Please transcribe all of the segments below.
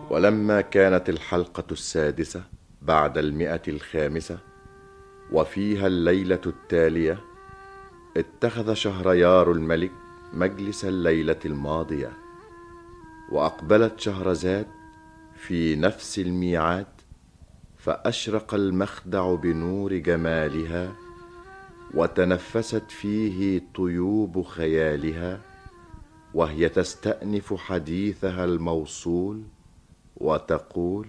ولما كانت الحلقة السادسة بعد المئة الخامسة وفيها الليلة التالية اتخذ شهريار الملك مجلس الليلة الماضية وأقبلت شهرزاد في نفس الميعاد فأشرق المخدع بنور جمالها وتنفست فيه طيوب خيالها وهي تستأنف حديثها الموصول وتقول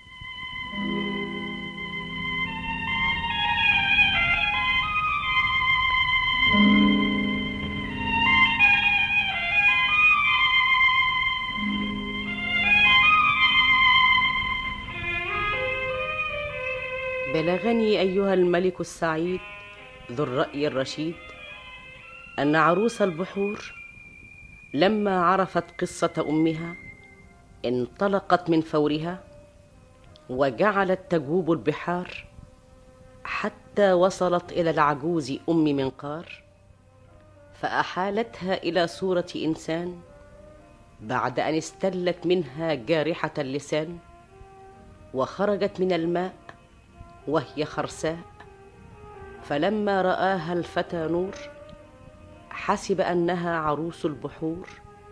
بلغني ايها الملك السعيد ذو الراي الرشيد ان عروس البحور لما عرفت قصه امها انطلقت من فورها وجعلت تجوب البحار حتى وصلت الى العجوز ام منقار فاحالتها الى صوره انسان بعد ان استلت منها جارحه اللسان وخرجت من الماء وهي خرساء فلما راها الفتى نور حسب انها عروس البحور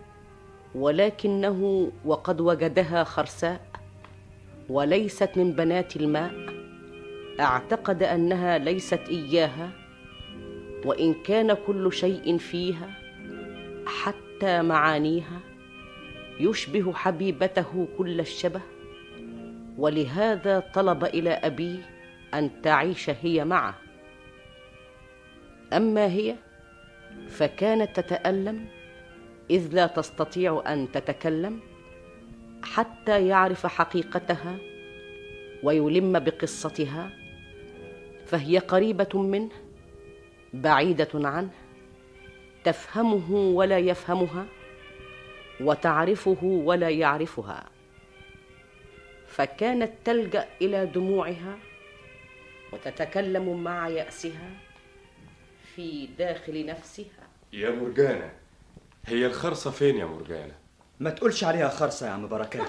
ولكنه وقد وجدها خرساء وليست من بنات الماء اعتقد انها ليست اياها وان كان كل شيء فيها حتى معانيها يشبه حبيبته كل الشبه ولهذا طلب الى ابيه ان تعيش هي معه اما هي فكانت تتالم اذ لا تستطيع ان تتكلم حتى يعرف حقيقتها ويلم بقصتها فهي قريبه منه بعيده عنه تفهمه ولا يفهمها وتعرفه ولا يعرفها فكانت تلجا الى دموعها وتتكلم مع ياسها في داخل نفسها يا مرجانة هي الخرصة فين يا مرجانة؟ ما تقولش عليها خرصة يا عم بركات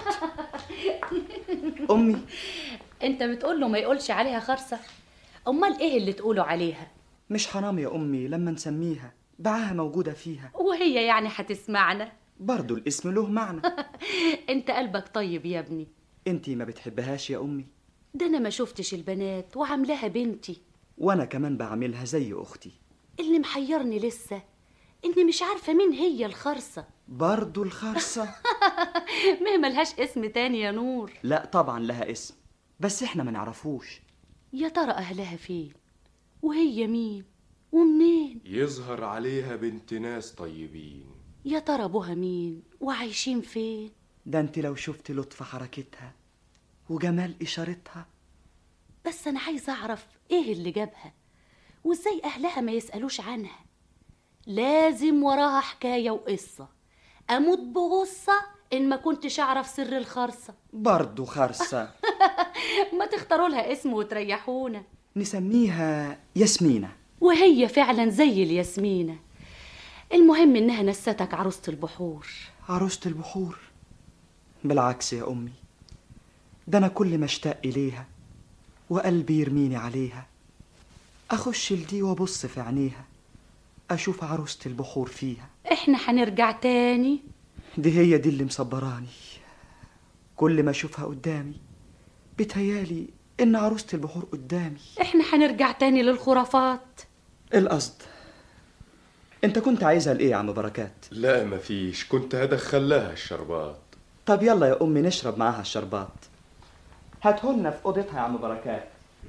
أمي انت بتقول له ما يقولش عليها خرصة امال ايه اللي تقوله عليها مش حرام يا أمي لما نسميها بعاها موجودة فيها وهي يعني هتسمعنا برضو الاسم له معنى انت قلبك طيب يا ابني انتي ما بتحبهاش يا أمي ده انا ما شفتش البنات وعاملاها بنتي وأنا كمان بعملها زي أختي اللي محيرني لسه اني مش عارفه مين هي الخرصه برضو الخرصة ما ملهاش اسم تاني يا نور لا طبعا لها اسم بس احنا ما نعرفوش يا ترى اهلها فين وهي مين ومنين يظهر عليها بنت ناس طيبين يا ترى ابوها مين وعايشين فين ده انت لو شفت لطف حركتها وجمال إشارتها بس انا عايزه اعرف ايه اللي جابها وازاي اهلها ما يسالوش عنها لازم وراها حكايه وقصه اموت بغصه ان ما كنتش اعرف سر الخرصه برضو خرصة ما تختاروا لها اسم وتريحونا نسميها ياسمينة وهي فعلا زي الياسمينة المهم انها نستك عروسة البحور عروسة البحور بالعكس يا أمي ده أنا كل ما اشتاق إليها وقلبي يرميني عليها أخش لدي وأبص في عينيها أشوف عروسة البحور فيها احنا هنرجع تاني دي هي دي اللي مصبراني كل ما أشوفها قدامي بتهيالي إن عروسة البحور قدامي احنا هنرجع تاني للخرافات القصد أنت كنت عايزها لإيه يا عم بركات؟ لا مفيش كنت هدخل لها الشربات طب يلا يا أمي نشرب معاها الشربات هاتهولنا في أوضتها يا عم بركات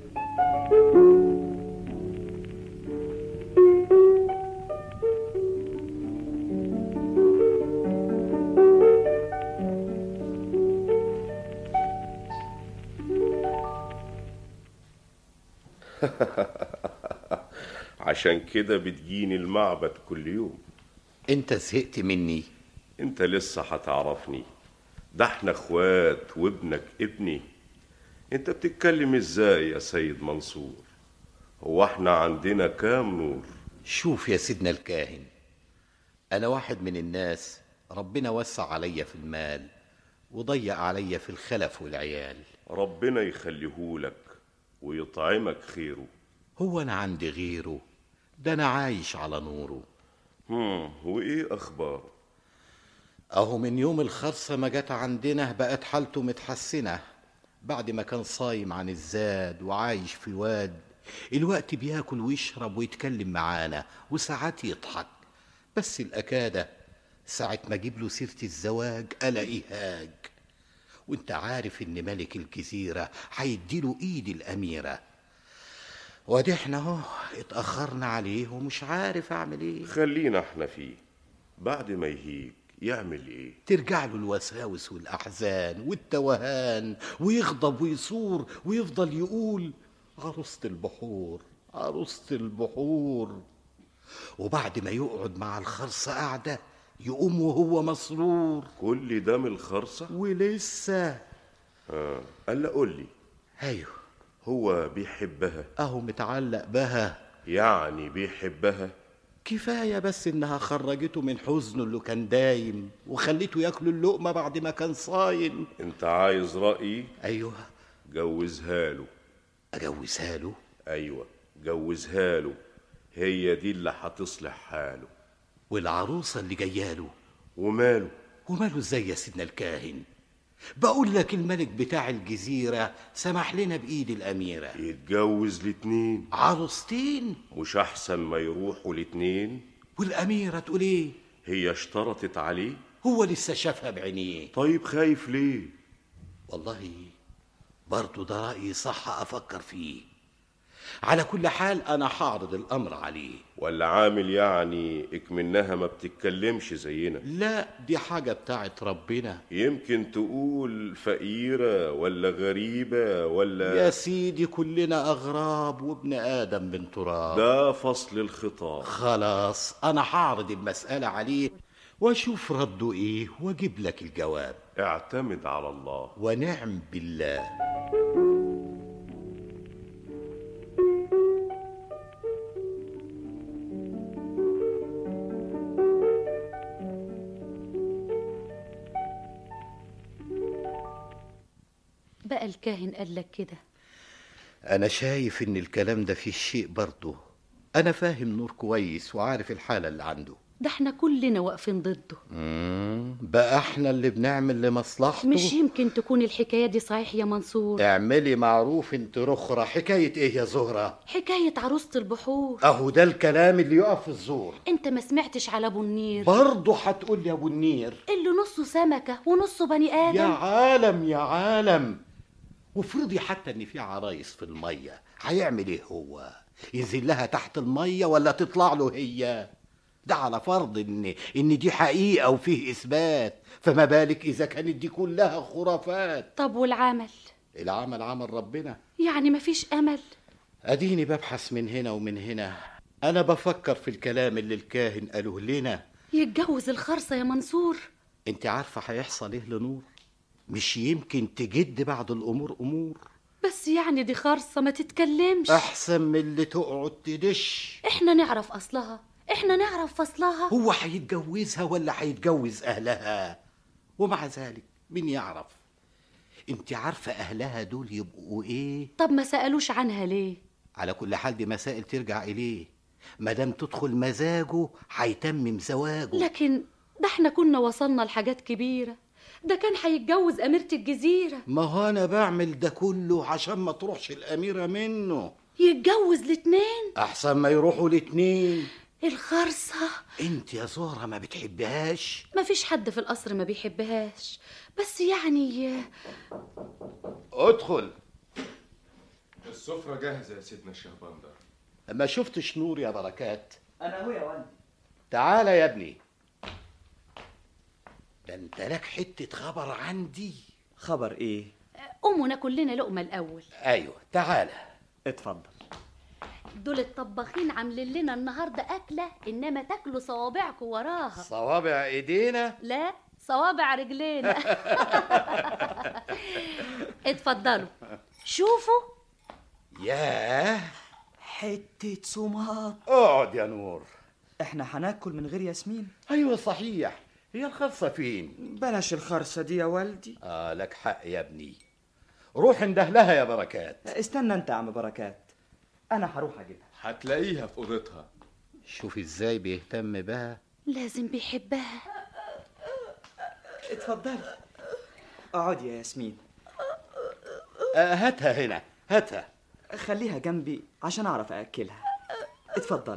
عشان كده بتجيني المعبد كل يوم انت زهقت مني انت لسه هتعرفني ده احنا اخوات وابنك ابني انت بتتكلم ازاي يا سيد منصور هو احنا عندنا كام نور شوف يا سيدنا الكاهن انا واحد من الناس ربنا وسع عليا في المال وضيق عليا في الخلف والعيال ربنا يخليهولك ويطعمك خيره هو انا عندي غيره ده انا عايش على نوره هم وايه اخباره اهو من يوم الخرصة ما جت عندنا بقت حالته متحسنة بعد ما كان صايم عن الزاد وعايش في واد الوقت بياكل ويشرب ويتكلم معانا وساعات يضحك بس الأكادة ساعة ما اجيب له سيرة الزواج ألاقيه هاج وانت عارف ان ملك الجزيرة هيديله ايد الأميرة وادي احنا اهو اتأخرنا عليه ومش عارف اعمل ايه خلينا احنا فيه بعد ما يهيج يعمل ايه ترجع له الوساوس والأحزان والتوهان ويغضب ويصور ويفضل يقول عروسة البحور عروسة البحور وبعد ما يقعد مع الخرصة قاعدة يقوم وهو مسرور كل ده من الخرصة ولسه آه. قال قول لي ايوه هو بيحبها اهو متعلق بها يعني بيحبها كفاية بس إنها خرجته من حزنه اللي كان دايم وخليته ياكل اللقمة بعد ما كان صايم انت عايز رأيي أيوه جوزها له أجوزها له ايوه جوزها له هي دي اللي هتصلح حاله والعروسة اللي جاياله وماله وماله ازاي يا سيدنا الكاهن بقول لك الملك بتاع الجزيرة سمح لنا بإيد الأميرة يتجوز الاتنين عروستين مش احسن ما يروحوا الاتنين والأميرة تقول إيه هي اشترطت عليه هو لسه شافها بعينيه طيب خايف ليه والله برضو ده رأيي صح أفكر فيه على كل حال أنا هعرض الأمر عليه ولا عامل يعني اكمنها ما بتتكلمش زينا لا دي حاجة بتاعت ربنا يمكن تقول فقيرة ولا غريبة ولا يا سيدي كلنا أغراب وابن آدم من تراب ده فصل الخطاب خلاص أنا هعرض المسألة عليه وأشوف رده إيه وأجيب لك الجواب اعتمد على الله ونعم بالله بقى الكاهن قال لك كده أنا شايف إن الكلام ده فيه شيء برضه أنا فاهم نور كويس وعارف الحالة اللي عنده ده احنا كلنا واقفين ضده مم، بقى احنا اللي بنعمل لمصلحته مش يمكن تكون الحكاية دي صحيح يا منصور اعملي معروف انت رخرة حكاية ايه يا زهرة حكاية عروسة البحور اهو ده الكلام اللي يقف في الزور انت ما سمعتش على ابو النير برضه هتقول يا ابو النير اللي نصه سمكة ونصه بني يا آدم عالم يا عالم وافرضي حتى ان في عرايس في المية هيعمل ايه هو ينزل لها تحت المية ولا تطلع له هي ده على فرض ان ان دي حقيقة وفيه اثبات فما بالك اذا كانت دي كلها خرافات طب والعمل العمل عمل ربنا يعني مفيش أمل اديني ببحث من هنا ومن هنا انا بفكر في الكلام اللي الكاهن قاله لنا يتجوز الخرصة يا منصور انت عارفة هيحصل ايه لنور مش يمكن تجد بعض الامور امور بس يعني دي خرصة ما تتكلمش احسن من اللي تقعد تدش احنا نعرف أصلها احنا نعرف فصلها هو هيتجوزها ولا هيتجوز اهلها ومع ذلك مين يعرف انت عارفة اهلها دول يبقوا ايه طب ما سألوش عنها ليه على كل حال دي مسائل ترجع اليه مادام تدخل مزاجه هيتمم زواجه لكن ده احنا كنا وصلنا لحاجات كبيرة ده كان هيتجوز أميرة الجزيرة ما هو انا بعمل ده كله عشان ما تروحش الاميرة منه يتجوز الاتنين احسن ما يروحوا الاتنين الخرصة انت يا زهرة ما بتحبهاش ما فيش حد في القصر ما بيحبهاش بس يعني ادخل السفرة جاهزة يا سيدنا الشهبندر ما شفتش نور يا بركات انا هو يا والدي تعالى يا ابني ده انت لك حتة خبر عندي خبر ايه قوموا ناكل لنا لقمة الأول ايوه تعالى اتفضل دول الطباخين عاملين لنا النهاردة أكلة إنما تاكلوا صوابعكم وراها صوابع ايدينا لا صوابع رجلينا اتفضلوا شوفوا ياه حتة سماط اقعد يا نور احنا هناكل من غير ياسمين ايوه صحيح هي الخرصة فين بلاش الخرصة دي يا والدي آه لك حق يا ابني روح انده لها يا بركات استنى انت يا عم بركات انا هروح اجيبها هتلاقيها في اوضتها شوف ازاي بيهتم بها لازم بيحبها اتفضلي اقعدي يا ياسمين آه هاتها هنا هاتها خليها جنبي عشان اعرف اكلها اتفضلي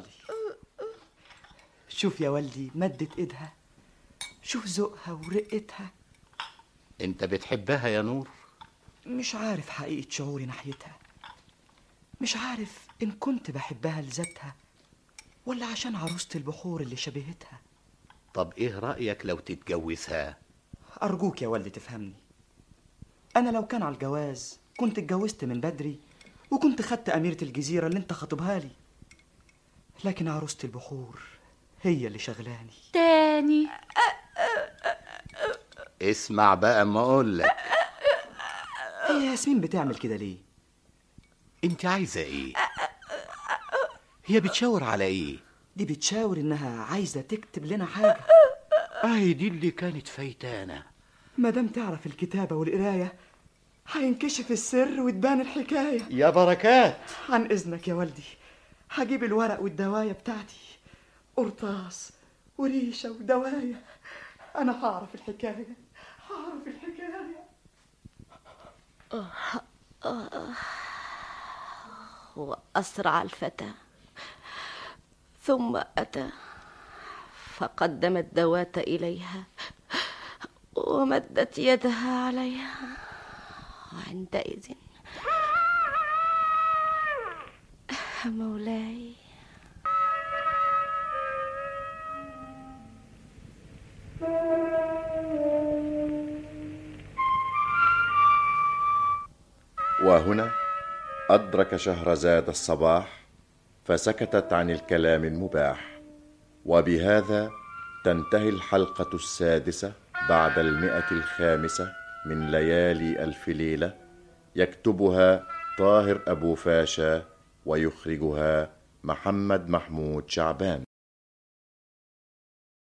شوف يا والدي مدت ايدها شوف ذوقها ورقتها انت بتحبها يا نور مش عارف حقيقة شعوري ناحيتها مش عارف إن كنت بحبها لذاتها ولا عشان عروسة البحور اللي شبهتها طب ايه رأيك لو تتجوزها أرجوك يا والدي تفهمني أنا لو كان على الجواز كنت اتجوزت من بدري وكنت خدت أميرة الجزيرة اللي أنت خاطبها لي لكن عروسة البحور هي اللي شغلاني تاني اسمع بقى اما اقول لك هي ياسمين بتعمل كده ليه؟ انت عايزة ايه هي بتشاور على ايه دي بتشاور إنها عايزة تكتب لنا حاجة اهي دي اللي كانت فايتانا مادام تعرف الكتابة والقراية هينكشف السر وتبان الحكاية يا بركات عن إذنك يا والدي هجيب الورق والدواية بتاعتي قرطاس وريشة ودواية أنا هعرف الحكاية هعرف الحكاية وأسرع الفتى ثم أتى فقدم الدوات إليها ومدت يدها عليها وعندئذ مولاي وهنا أدرك شهرزاد الصباح فسكتت عن الكلام المباح وبهذا تنتهي الحلقة السادسة بعد المئة الخامسة من ليالي ألف ليلة يكتبها طاهر أبو فاشا ويخرجها محمد محمود شعبان